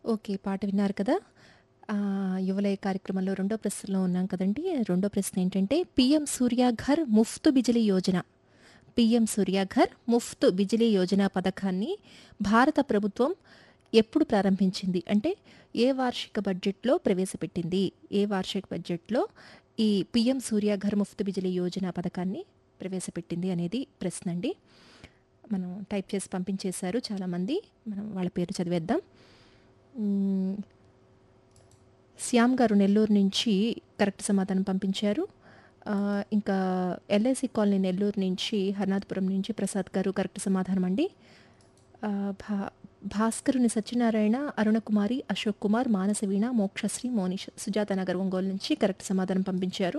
Okay. పాట విన్నారు కదా! ఆహ్, యువలయ కార్యక్రమంలో రెండో ప్రశ్నలో ఉన్నాం కదండీ! రెండో ప్రశ్న ఏంటంటే పీఎం సూర్య ఘర్ ముఫ్త్ బిజిలీ యోజన. పీఎం సూర్య ఘర్ ముఫ్త్ బిజిలీ యోజన పథకాన్ని భారత ప్రభుత్వం ఎప్పుడు ప్రారంభించింది? అంటే ఏ వార్షిక బడ్జెట్‌లో ప్రవేశపెట్టింది? ఏ వార్షిక బడ్జెట్‌లో ఈ పీఎం సూర్య ఘర్ ముఫ్త్ బిజిలీ యోజన పథకాన్ని ప్రవేశపెట్టింది అనేది ప్రశ్నండి. మనం టైప్ చేసి పంపించేశారు చాలామంది. మనం వాళ్ళ పేరు చదివేద్దాం. హ్మ్. శ్యామ్ గారు నెల్లూరు నుంచి కరెక్ట్ సమాధానం పంపించారు. ఆహ్, ఇంకా ఎల్ఐసి కాలనీ నెల్లూరు నుంచి హర్నాథపురం నుంచి ప్రసాద్ గారు కరెక్ట్ సమాధానం అండి. ఆహ్, భా భాస్కరుని సత్యనారాయణ, అరుణకుమారి, అశోక్ కుమార్, మానసవీణ, మోక్షశ్రీ, మోనిష్, సుజాత నగర్ ఒంగోలు నుంచి కరెక్ట్ సమాధానం పంపించారు.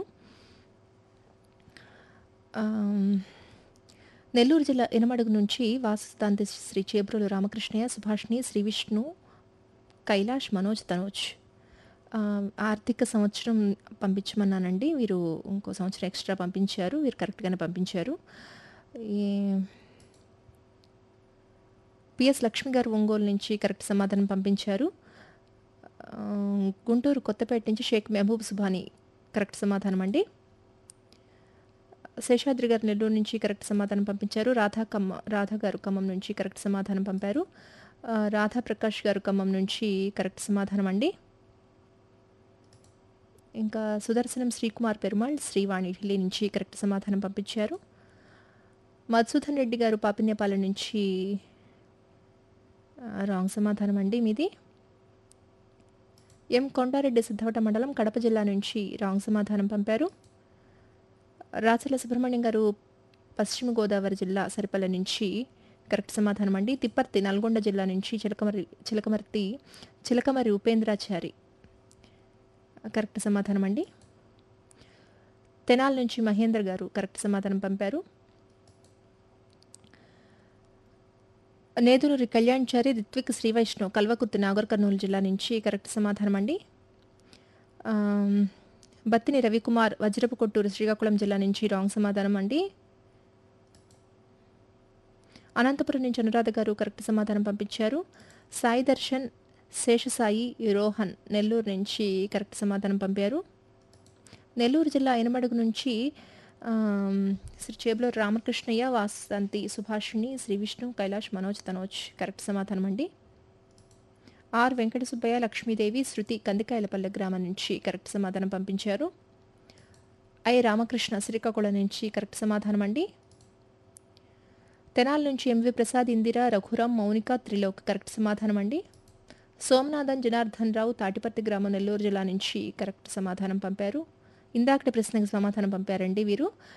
ఆహ్, నెల్లూరు జిల్లా ఇనమడుగు నుంచి వాసుస్తాంతి శ్రీ చేబ్రోలు రామకృష్ణయ్య, సుభాషిణి, శ్రీ విష్ణు, కైలాష్, మనోజ్, తనోజ్. ఆహ్, ఆర్థిక సంవత్సరం పంపించమన్నానండి. వీరు ఇంకో సంవత్సరం ఎక్స్‌ట్రా పంపించారు. వీరు కరెక్ట్‌గానే పంపించారు. ఈ పిఎస్ లక్ష్మి గారు ఒంగోలు నుంచి కరెక్ట్ సమాధానం పంపించారు. ఆహ్, గుంటూరు కొత్తపేట నుంచి షేక్ మెహబూబ్ సుభాని కరెక్ట్ సమాధానం అండి. శేషాద్రి గారు నెల్లూరు నుంచి కరెక్ట్ సమాధానం పంపించారు. రాధా కమ్మ రాధా గారు ఖమ్మం నుంచి కరెక్ట్ సమాధానం పంపారు. ఆహ్, రాధా ప్రకాష్ గారు ఖమ్మం నుంచి కరెక్ట్ సమాధానం అండి. ఇంకా సుదర్శనం శ్రీకుమార్ పెరుమాళ్, శ్రీవాణి ఢిల్లీ నుంచి కరెక్ట్ సమాధానం పంపించారు. మధుసూదన్ రెడ్డి గారు పాపిన్యపాలెం నుంచి ఆహ్, రాంగ్ సమాధానం అండి మీది. ఎం కొండారెడ్డి సిద్ధవట మండలం కడప జిల్లా నుంచి రాంగ్ సమాధానం పంపారు. రాచర్ల సుబ్రహ్మణ్యం గారు పశ్చిమ గోదావరి జిల్లా సరిపల్ల నుంచి కరెక్ట్ సమాధానం అండి. తిప్పర్తి నల్గొండ జిల్లా నుంచి చిలకమర్రి చిలకమర్తి చిలకమర్రి ఉపేంద్రాచారి కరెక్ట్ సమాధానం అండి. తెనాలి నుంచి మహేంద్ర గారు కరెక్ట్ సమాధానం పంపారు. నేదునూరి కళ్యాణ్‌చారి, రిత్విక్ శ్రీవైష్ణవ్ కల్వకుర్తి నాగర్ కర్నూలు జిల్లా నుంచి కరెక్ట్ సమాధానం అండి. ఆహ్, బత్తిని రవికుమార్ వజ్రపు కొట్టూరు శ్రీకాకుళం జిల్లా నుంచి రాంగ్ సమాధానం అండి. అనంతపురం నుంచి అనురాధ గారు కరెక్ట్ సమాధానం పంపించారు. సాయి దర్శన్, శేషసాయి, రోహన్ నెల్లూరు నుంచి కరెక్ట్ సమాధానం పంపారు. నెల్లూరు జిల్లా ఇనమడుగు నుంచి ఆహ్, శ్రీ చేబ్రోలు రామకృష్ణయ్య, వాసుశాంతి, సుభాషిణి, శ్రీ విష్ణు, కైలాష్, మనోజ్, తనోజ్ కరెక్ట్ సమాధానం అండి. ఆర్ వెంకట సుబ్బయ్య, లక్ష్మీదేవి, శృతి కందికాయలపల్లె గ్రామం నుంచి కరెక్ట్ సమాధానం పంపించారు. ఐ రామకృష్ణ శ్రీకాకుళం నుంచి కరెక్ట్ సమాధానం అండి. తెనాలి నుంచి ఎంవి ప్రసాద్, ఇందిర, రఘురాం, మౌనిక, త్రిలోక్ కరెక్ట్ సమాధానం అండి. సోమనాథన్, జనార్దన్ రావు తాటిపర్తి గ్రామం నెల్లూరు జిల్లా నుంచి కరెక్ట్ సమాధానం పంపారు. ఇందాకటి ప్రశ్నకు సమాధానం పంపారండి వీరు.